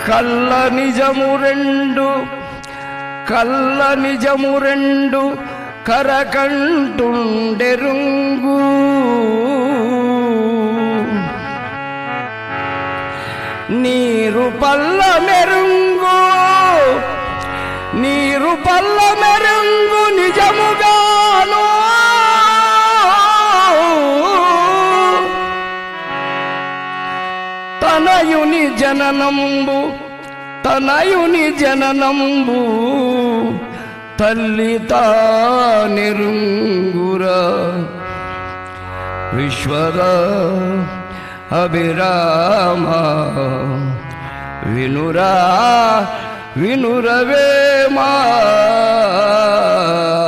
కళ్ళ నిజము రెండు కళ్ళ నిజము రెండు కరకంటుండెరుంగు నీరు పల్ల మెరుంగు నీరు పల్ల మెరుంగు నిజముగాను తనయుని జననంబు తనయుని జననంబు తల్లి తానిరుంగురా విశ్వర అభిరామ వినురా వినురవేమా